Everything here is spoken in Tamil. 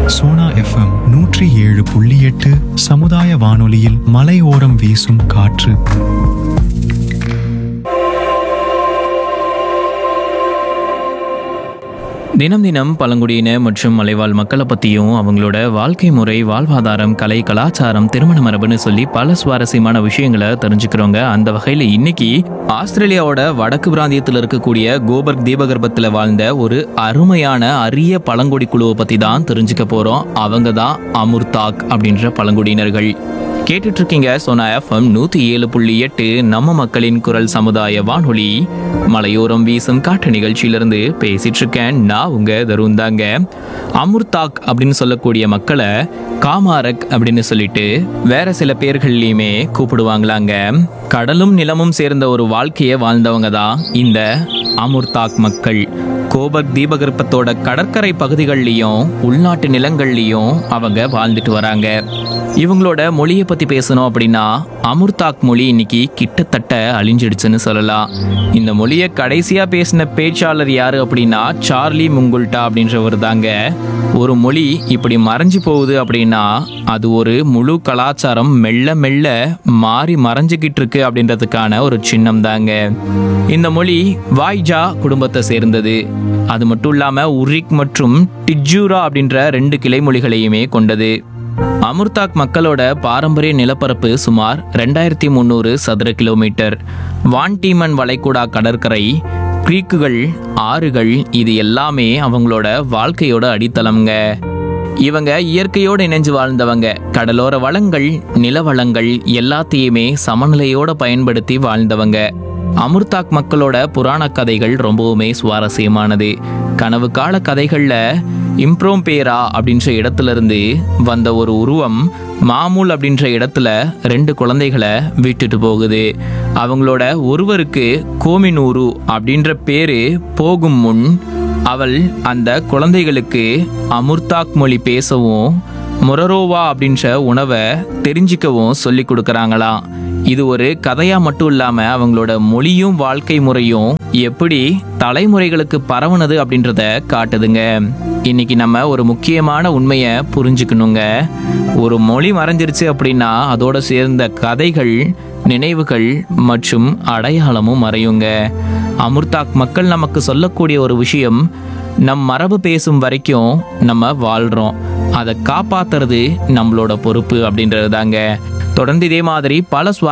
சோனா எஃப்எம் நூற்றி ஏழு புள்ளி எட்டு சமுதாய வானொலியில் மலையோரம் வீசும் காற்று தினம் தினம் பழங்குடியின மற்றும் மலைவாழ் மக்களை பற்றியும் அவங்களோட வாழ்க்கை முறை வாழ்வாதாரம் கலை கலாச்சாரம் திருமண மரபுன்னு சொல்லி பல சுவாரஸ்யமான விஷயங்களை தெரிஞ்சுக்கிறோங்க அந்த வகையில் இன்னைக்கு ஆஸ்திரேலியாவோட வடக்கு பிராந்தியத்தில் இருக்கக்கூடிய கோபர்க் தீபகற்பத்தில் வாழ்ந்த ஒரு அருமையான அரிய பழங்குடி குழுவை பற்றி தான் தெரிஞ்சுக்க போகிறோம் அவங்க தான் அமுர்தாக் அப்படின்ற பழங்குடியினர்கள் கேட்டுட்டு இருக்கீங்க சோனா எஃப்எம் நூத்தி ஏழு புள்ளி எட்டு நம்ம மக்களின் குரல் சமுதாய வானொலி மலையோரம் வீசும் காட்டு நிகழ்ச்சியிலிருந்து பேசிட்டு இருக்கேன் நான் உங்க தருண் தாங்க அமுர்தாக் அப்படின்னு சொல்லக்கூடிய மக்களை காமாரக் அப்படின்னு சொல்லிட்டு வேற சில பேர்கள்லையுமே கூப்பிடுவாங்களாங்க கடலும் நிலமும் சேர்ந்த ஒரு வாழ்க்கையை வாழ்ந்தவங்க தான் இந்த அமுர்தாக் மக்கள் கோபக் தீபகற்பத்தோட கடற்கரை பகுதிகள்லையும் உள்நாட்டு நிலங்கள்லையும் அவங்க வாழ்ந்துட்டு வராங்க இவங்களோட மொழியை பத்தி பேசணும் அப்படின்னா அமுர்தாக் மொழி இன்னைக்கு கிட்டத்தட்ட அழிஞ்சிடுச்சுன்னு சொல்லலாம் இந்த மொழியை கடைசியா பேசின பேச்சாளர் யாரு அப்படின்னா சார்லி முங்குல்டா அப்படின்றவர் தாங்க ஒரு மொழி இப்படி மறைஞ்சு போகுது அப்படின்னா அது ஒரு முழு கலாச்சாரம் மெல்ல மெல்ல மாறி மறைஞ்சுக்கிட்டு இருக்கு அப்படின்றதுக்கான ஒரு சின்னம் தாங்க இந்த மொழி வாய்ஜா குடும்பத்தை சேர்ந்தது அது மட்டும் இல்லாம உரிக் மற்றும் டிஜூரா அப்படின்ற ரெண்டு கிளை மொழிகளையுமே கொண்டது அமுர்தாக் மக்களோட பாரம்பரிய நிலப்பரப்பு சுமார் ரெண்டாயிரத்தி முந்நூறு சதுர கிலோமீட்டர் வான்டீமன் வளைகுடா கடற்கரை கிரீக்குகள் ஆறுகள் இது எல்லாமே அவங்களோட வாழ்க்கையோட அடித்தளம்ங்க இவங்க இயற்கையோடு இணைஞ்சு வாழ்ந்தவங்க கடலோர வளங்கள் நிலவளங்கள் எல்லாத்தையுமே சமநிலையோட பயன்படுத்தி வாழ்ந்தவங்க அமுர்தாக் மக்களோட புராண கதைகள் ரொம்பவுமே சுவாரஸ்யமானது கனவு கால கதைகள்ல இம்ப்ரோம்பேரா அப்படின்ற இடத்துல இருந்து வந்த ஒரு உருவம் மாமூல் அப்படின்ற இடத்துல ரெண்டு குழந்தைகளை விட்டுட்டு போகுது அவங்களோட ஒருவருக்கு கோமினூரு அப்படின்ற பேரு போகும் முன் அவள் அந்த குழந்தைகளுக்கு அமுர்தாக் மொழி பேசவும் மொரரோவா அப்படின்ற உணவை தெரிஞ்சுக்கவும் சொல்லி கொடுக்கறாங்களாம் இது ஒரு கதையா மட்டும் இல்லாம அவங்களோட மொழியும் வாழ்க்கை முறையும் எப்படி தலைமுறைகளுக்கு பரவுனது அப்படின்றத காட்டுதுங்க இன்னைக்கு நம்ம ஒரு முக்கியமான உண்மையை புரிஞ்சுக்கணுங்க ஒரு மொழி மறைஞ்சிருச்சு அப்படின்னா அதோட சேர்ந்த கதைகள் நினைவுகள் மற்றும் அடையாளமும் மறையுங்க அமுர்தாக் மக்கள் நமக்கு சொல்லக்கூடிய ஒரு விஷயம் நம் மரபு பேசும் வரைக்கும் நம்ம வாழ்றோம் அதை காப்பாத்துறது நம்மளோட பொறுப்பு அப்படின்றது தாங்க தொடர்ந்து இதே மாதிரி பல சுவா